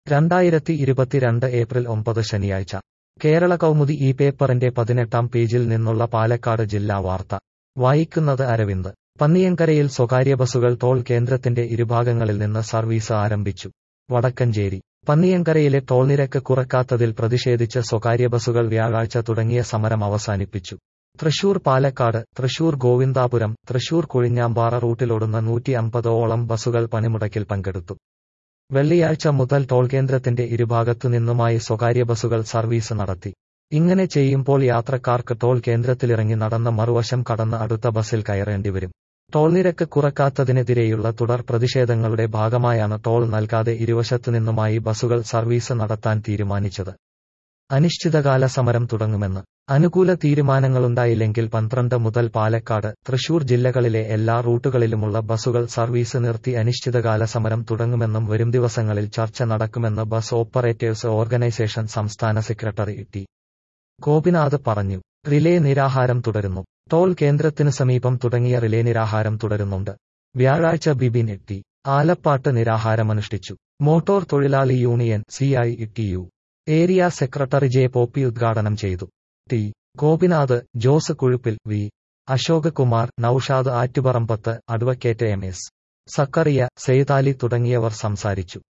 രണ്ടായിരത്തി ഇരുപത്തിരണ്ട് ഏപ്രിൽ ഒമ്പത് ശനിയാഴ്ച കേരള കൗമുദി ഈ പേപ്പറിന്റെ പതിനെട്ടാം പേജിൽ നിന്നുള്ള പാലക്കാട് ജില്ലാ വാർത്ത വായിക്കുന്നത് അരവിന്ദ് പന്നിയങ്കരയിൽ സ്വകാര്യ ബസുകൾ ടോൾ കേന്ദ്രത്തിന്റെ ഇരുഭാഗങ്ങളിൽ നിന്ന് സർവീസ് ആരംഭിച്ചു വടക്കഞ്ചേരി പന്നിയങ്കരയിലെ ടോൾ നിരക്ക് കുറക്കാത്തതിൽ പ്രതിഷേധിച്ച് സ്വകാര്യ ബസുകൾ വ്യാഴാഴ്ച തുടങ്ങിയ സമരം അവസാനിപ്പിച്ചു തൃശൂർ പാലക്കാട് തൃശൂർ ഗോവിന്ദാപുരം തൃശൂർ കൊഴിഞ്ഞാമ്പാറ റൂട്ടിലോടുന്ന നൂറ്റി അമ്പതോളം ബസുകൾ പണിമുടക്കിൽ പങ്കെടുത്തു വെള്ളിയാഴ്ച മുതൽ ടോൾ കേന്ദ്രത്തിന്റെ ഇരുഭാഗത്തു നിന്നുമായി സ്വകാര്യ ബസുകൾ സർവീസ് നടത്തി ഇങ്ങനെ ചെയ്യുമ്പോൾ യാത്രക്കാർക്ക് ടോൾ കേന്ദ്രത്തിലിറങ്ങി നടന്ന മറുവശം കടന്ന് അടുത്ത ബസിൽ കയറേണ്ടിവരും ടോൾ നിരക്ക് കുറക്കാത്തതിനെതിരെയുള്ള തുടർ പ്രതിഷേധങ്ങളുടെ ഭാഗമായാണ് ടോൾ നൽകാതെ ഇരുവശത്തുനിന്നുമായി ബസുകൾ സർവീസ് നടത്താൻ തീരുമാനിച്ചത് അനിശ്ചിതകാല സമരം തുടങ്ങുമെന്ന് അനുകൂല തീരുമാനങ്ങളുണ്ടായില്ലെങ്കിൽ പന്ത്രണ്ട് മുതൽ പാലക്കാട് തൃശൂർ ജില്ലകളിലെ എല്ലാ റൂട്ടുകളിലുമുള്ള ബസുകൾ സർവീസ് നിർത്തി അനിശ്ചിതകാല സമരം തുടങ്ങുമെന്നും വരും ദിവസങ്ങളിൽ ചർച്ച നടക്കുമെന്ന് ബസ് ഓപ്പറേറ്റേഴ്സ് ഓർഗനൈസേഷൻ സംസ്ഥാന സെക്രട്ടറി ടി ഗോപിനാഥ് പറഞ്ഞു റിലേ നിരാഹാരം തുടരുന്നു ടോൾ കേന്ദ്രത്തിന് സമീപം തുടങ്ങിയ റിലേ നിരാഹാരം തുടരുന്നുണ്ട് വ്യാഴാഴ്ച ബിബിൻ എട്ടി ആലപ്പാട്ട് നിരാഹാരമനുഷ്ഠിച്ചു മോട്ടോർ തൊഴിലാളി union C I T U area secretary J Poppy ഉദ്ഘാടനം ചെയ്തു T Gopinath Jose Kuzhuppil V Ashok Kumar Naushad Attuparambath advocate M S Zakariya Saithali തുടങ്ങിയവർ സംസാരിച്ചു